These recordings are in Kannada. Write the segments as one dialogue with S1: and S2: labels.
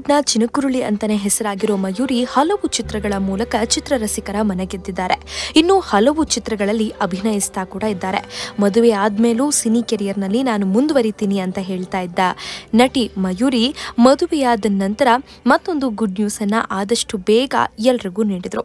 S1: ಬಾಲಿವುಡ್ನ ಚಿನಕುರುಳಿ ಅಂತಾನೆ ಹೆಸರಾಗಿರೋ ಮಯೂರಿ ಹಲವು ಚಿತ್ರಗಳ ಮೂಲಕ ಚಿತ್ರರಸಿಕರ ಮನೆಗೆದ್ದಿದ್ದಾರೆ ಇನ್ನು ಹಲವು ಚಿತ್ರಗಳಲ್ಲಿ ಅಭಿನಯಿಸ್ತಾ ಕೂಡ ಇದ್ದಾರೆ ಮದುವೆ ಆದ್ಮೇಲೂ ಸಿನಿ ಕೆರಿಯರ್ನಲ್ಲಿ ನಾನು ಮುಂದುವರಿತೀನಿ ಅಂತ ಹೇಳ್ತಾ ಇದ್ದ ನಟಿ ಮಯೂರಿ ಮದುವೆಯಾದ ನಂತರ ಮತ್ತೊಂದು ಗುಡ್ ನ್ಯೂಸ್ ಅನ್ನ ಆದಷ್ಟು ಬೇಗ ಎಲ್ರಿಗೂ ನೀಡಿದ್ರು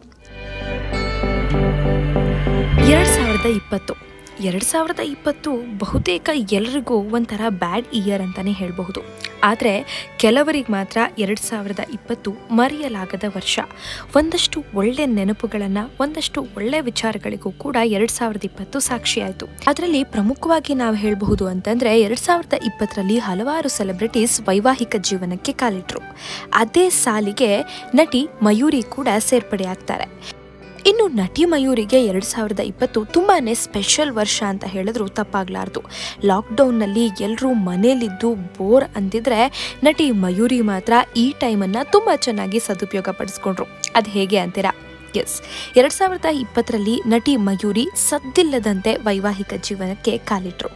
S1: ಎರಡ್ ಸಾವಿರದ ಇಪ್ಪತ್ತು ಎರಡ್ ಸಾವಿರದ ಇಪ್ಪತ್ತು ಬಹುತೇಕ ಎಲ್ರಿಗೂ ಒಂಥರ ಬ್ಯಾಡ್ ಇಯರ್ ಅಂತಾನೆ ಹೇಳಬಹುದು ಆದರೆ ಕೆಲವರಿಗೆ ಮಾತ್ರ ಎರಡ್ ಸಾವಿರದ ಇಪ್ಪತ್ತು ಮರೆಯಲಾಗದ ವರ್ಷ ಒಂದಷ್ಟು ಒಳ್ಳೆ ನೆನಪುಗಳನ್ನು ಒಂದಷ್ಟು ಒಳ್ಳೆ ವಿಚಾರಗಳಿಗೂ ಕೂಡ ಎರಡ್ ಸಾವಿರದ ಇಪ್ಪತ್ತು ಸಾಕ್ಷಿಯಾಯಿತು ಅದರಲ್ಲಿ ಪ್ರಮುಖವಾಗಿ ನಾವು ಹೇಳಬಹುದು ಅಂತಂದ್ರೆ ಎರಡ್ ಸಾವಿರದ ಇಪ್ಪತ್ತರಲ್ಲಿ ಹಲವಾರು ಸೆಲೆಬ್ರಿಟೀಸ್ ವೈವಾಹಿಕ ಜೀವನಕ್ಕೆ ಕಾಲಿಟ್ರು ಅದೇ ಸಾಲಿಗೆ ನಟಿ ಮಯೂರಿ ಕೂಡ ಸೇರ್ಪಡೆಯಾಗ್ತಾರೆ ಇನ್ನು ನಟಿ ಮಯೂರಿಗೆ ಎರಡು ಸಾವಿರದ ಇಪ್ಪತ್ತು ತುಂಬಾನೇ ಸ್ಪೆಷಲ್ ವರ್ಷ ಅಂತ ಹೇಳಿದ್ರು ತಪ್ಪಾಗ್ಲಾರ್ದು ಲಾಕ್ಡೌನ್ನಲ್ಲಿ ಎಲ್ಲರೂ ಮನೇಲಿದ್ದು ಬೋರ್ ಅಂದಿದ್ರೆ ನಟಿ ಮಯೂರಿ ಮಾತ್ರ ಈ ಟೈಮನ್ನು ತುಂಬ ಚೆನ್ನಾಗಿ ಸದುಪಯೋಗ ಪಡಿಸ್ಕೊಂಡ್ರು ಅದು ಹೇಗೆ ಅಂತೀರಾ ಎಸ್ ಎರಡು ಸಾವಿರದ ಇಪ್ಪತ್ತರಲ್ಲಿ ನಟಿ ಮಯೂರಿ ಸದ್ದಿಲ್ಲದಂತೆ ವೈವಾಹಿಕ ಜೀವನಕ್ಕೆ ಕಾಲಿಟ್ರು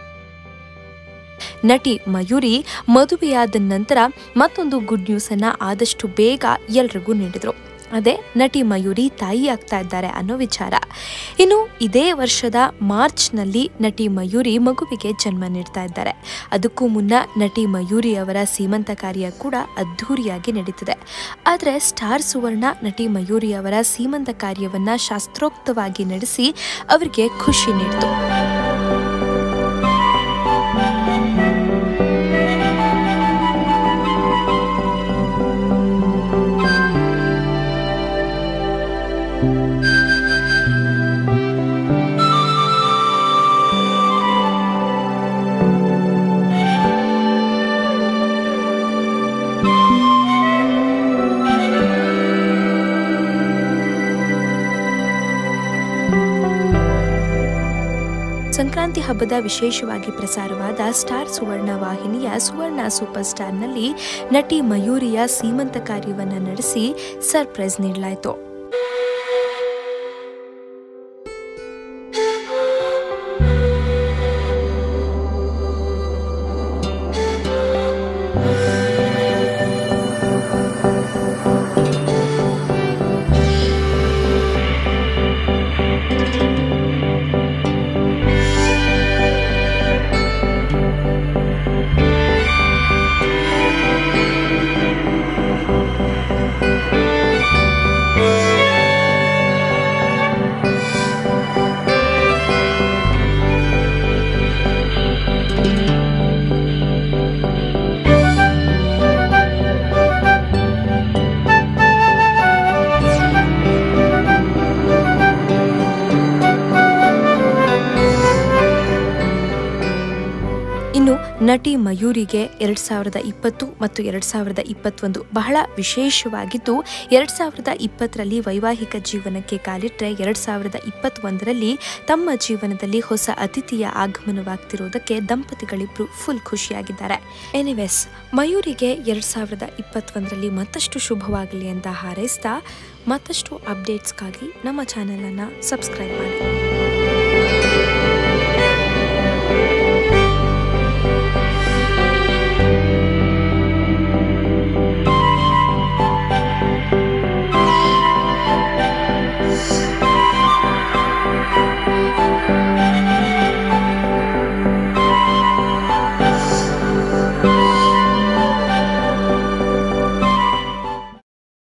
S1: ನಟಿ ಮಯೂರಿ ಮದುವೆಯಾದ ನಂತರ ಮತ್ತೊಂದು ಗುಡ್ ನ್ಯೂಸ್ ಅನ್ನ ಆದಷ್ಟು ಬೇಗ ಎಲ್ರಿಗೂ ನೀಡಿದ್ರು ಅದೇ ನಟಿ ಮಯೂರಿ ತಾಯಿ ಆಗ್ತಾ ಇದ್ದಾರೆ ಅನ್ನೋ ವಿಚಾರ ಇನ್ನು ಇದೇ ವರ್ಷದ ಮಾರ್ಚ್ನಲ್ಲಿ ನಟಿ ಮಯೂರಿ ಮಗುವಿಗೆ ಜನ್ಮ ನೀಡ್ತಾ ಇದ್ದಾರೆ ಅದಕ್ಕೂ ಮುನ್ನ ನಟಿ ಮಯೂರಿ ಅವರ ಸೀಮಂತ ಕಾರ್ಯ ಕೂಡ ಅದ್ಧೂರಿಯಾಗಿ ನಡೀತಿದೆ ಆದರೆ ಸ್ಟಾರ್ ಸುವರ್ಣ ನಟಿ ಮಯೂರಿ ಅವರ ಸೀಮಂತ ಕಾರ್ಯವನ್ನ ಶಾಸ್ತ್ರೋಕ್ತವಾಗಿ ನಡೆಸಿ ಅವರಿಗೆ ಖುಷಿ ನೀಡಿತು ಸಂಕ್ರಾಂತಿ ಹಬ್ಬದ ವಿಶೇಷವಾಗಿ ಪ್ರಸಾರವಾದ ಸ್ಟಾರ್ ಸುವರ್ಣ ವಾಹಿನಿಯ ಸುವರ್ಣ ಸೂಪರ್ ಸ್ಟಾರ್ನಲ್ಲಿ ನಟಿ ಮಯೂರಿಯ ಸೀಮಂತ ಕಾರ್ಯವನ್ನು ನಡೆಸಿ ಸರ್ಪ್ರೈಸ್ ನೀಡಲಾಯಿತು ಇನ್ನು ನಟಿ ಮಯೂರಿಗೆ ಎರಡ್ ಸಾವಿರದ ಇಪ್ಪತ್ತು ಮತ್ತು ಎರಡ್ ಸಾವಿರದ ಇಪ್ಪತ್ತೊಂದು ಬಹಳ ವಿಶೇಷವಾಗಿದ್ದು ಎರಡ್ ಸಾವಿರದ ಇಪ್ಪತ್ತರಲ್ಲಿ ವೈವಾಹಿಕ ಜೀವನಕ್ಕೆ ಕಾಲಿಟ್ಟರೆ ಎರಡ್ ಸಾವಿರದ ಇಪ್ಪತ್ತೊಂದರಲ್ಲಿ ತಮ್ಮ ಜೀವನದಲ್ಲಿ ಹೊಸ ಅತಿಥಿಯ ಆಗಮನವಾಗ್ತಿರೋದಕ್ಕೆ ದಂಪತಿಗಳಿಬ್ರು ಫುಲ್ ಖುಷಿಯಾಗಿದ್ದಾರೆ ಎನಿವೇಸ್ ಮಯೂರಿಗೆ ಎರಡ್ ಸಾವಿರದ ಇಪ್ಪತ್ತೊಂದರಲ್ಲಿ ಮತ್ತಷ್ಟು ಶುಭವಾಗಲಿ ಅಂತ ಹಾರೈಸ್ತಾ ಮತ್ತಷ್ಟು ಅಪ್ಡೇಟ್ಸ್ಗಾಗಿ ನಮ್ಮ ಚಾನೆಲನ್ನು ಸಬ್ಸ್ಕ್ರೈಬ್ ಮಾಡಿ